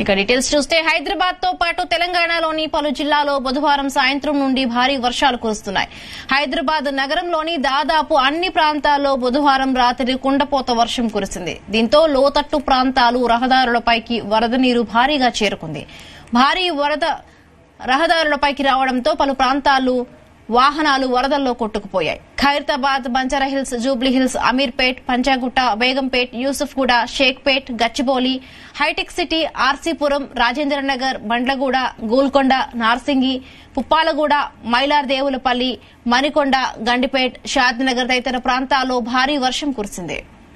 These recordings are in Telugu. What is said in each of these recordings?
ఇక డీటెయిల్స్ చూస్తే హైదరాబాద్ తో పాటు తెలంగాణలోని పలు జిల్లాలో బుధవారం సాయంత్రం నుండి భారీ వర్షాలు కురుస్తున్నాయి హైదరాబాద్ నగరంలోని దాదాపు అన్ని ప్రాంతాల్లో బుధవారం రాత్రి కుండపోత వర్షం కురిసింది దీంతో లోతట్టు ప్రాంతాలు రహదారులపైకి వరద నీరు భారీగా చేరుకుంది భారీ వరద రహదారులపైకి రావడంతో పలు ప్రాంతాలు వాహనాలు వరదల్లో కొట్టుకుపోయాయి ఖైరతాబాద్ బంజారాహిల్స్ జూబ్లీహిల్స్ అమీర్పేట్ పంచాగుట్ట బేగంపేట్ యూసుఫ్గూడ షేక్పేట్ గచ్చిబౌలి హైటెక్ సిటీ ఆర్సీపురం రాజేంద్రనగర్ బండ్లగూడ గోల్కొండ నార్సింగి పుప్పాలగూడ మైలార్ దేవులపల్లి మణికొండ గండిపేట్ షాద్నగర్ తదితర ప్రాంతాల్లో భారీ వర్షం కురిసింది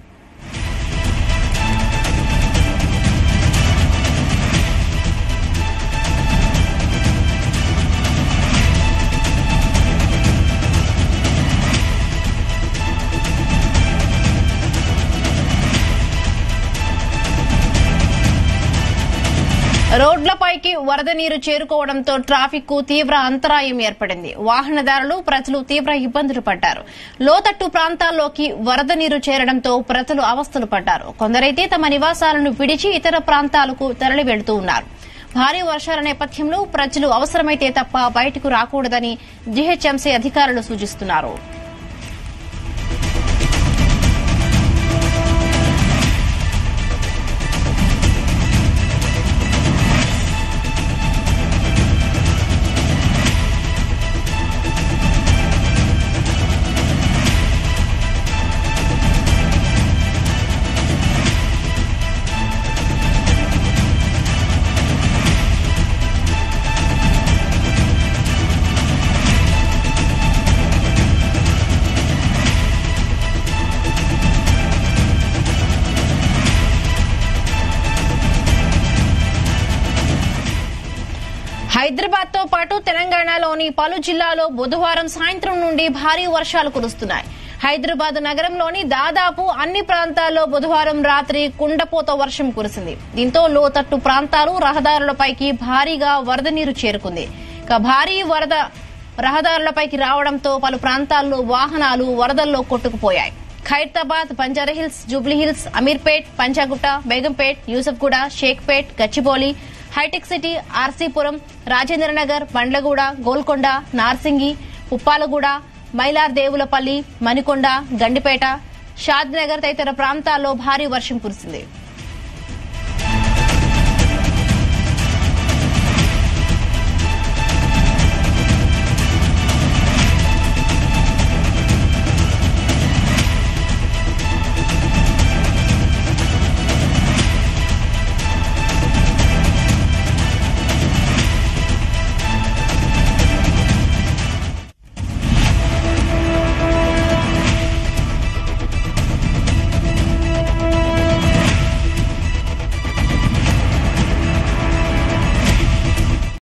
రోడ్లపైకి వరద నీరు చేరుకోవడంతో ట్రాఫిక్ కు తీవ్ర అంతరాయం ఏర్పడింది వాహనదారులు ప్రజలు తీవ్ర ఇబ్బందులు పడ్డారు లోతట్టు ప్రాంతాల్లోకి వరద నీరు చేరడంతో ప్రజలు అవస్థలు పడ్డారు కొందరైతే తమ నివాసాలను విడిచి ఇతర ప్రాంతాలకు తరలి వెళ్తూ ఉన్నారు భారీ వర్షాల నేపథ్యంలో ప్రజలు అవసరమైతే తప్ప బయటకు రాకూడదని జీహెచ్ఎంసీ అధికారులు సూచిస్తున్నారు హైదరాబాద్ తో పాటు తెలంగాణలోని పలు జిల్లాలో బుధవారం సాయంత్రం నుండి భారీ వర్షాలు కురుస్తున్నాయి హైదరాబాద్ నగరంలోని దాదాపు అన్ని ప్రాంతాల్లో బుధవారం రాత్రి కుండపోత వర్షం కురిసింది దీంతో లోతట్టు ప్రాంతాలు రహదారులపైకి భారీగా వరద నీరు చేరుకుంది ఇక భారీ వరద రహదారులపైకి రావడంతో పలు ప్రాంతాల్లో వాహనాలు వరదల్లో కొట్టుకుపోయాయి ఖైరతాబాద్ బంజారాహిల్స్ జూబ్లీహిల్స్ అమీర్పేట్ పంచాగుట్ట బేగంపేట్ యూసఫ్గూడ షేక్పేట్ గచ్చిబౌలి హైటెక్ సిటీ ఆర్సీపురం రాజేంద్రనగర్ బండ్లగూడ గోల్కొండ నార్సింగి పుప్పాలగూడ మైలార్ దేవులపల్లి మణికొండ గండిపేట షాద్నగర్ తదితర ప్రాంతాల్లో భారీ వర్షం కురిసింది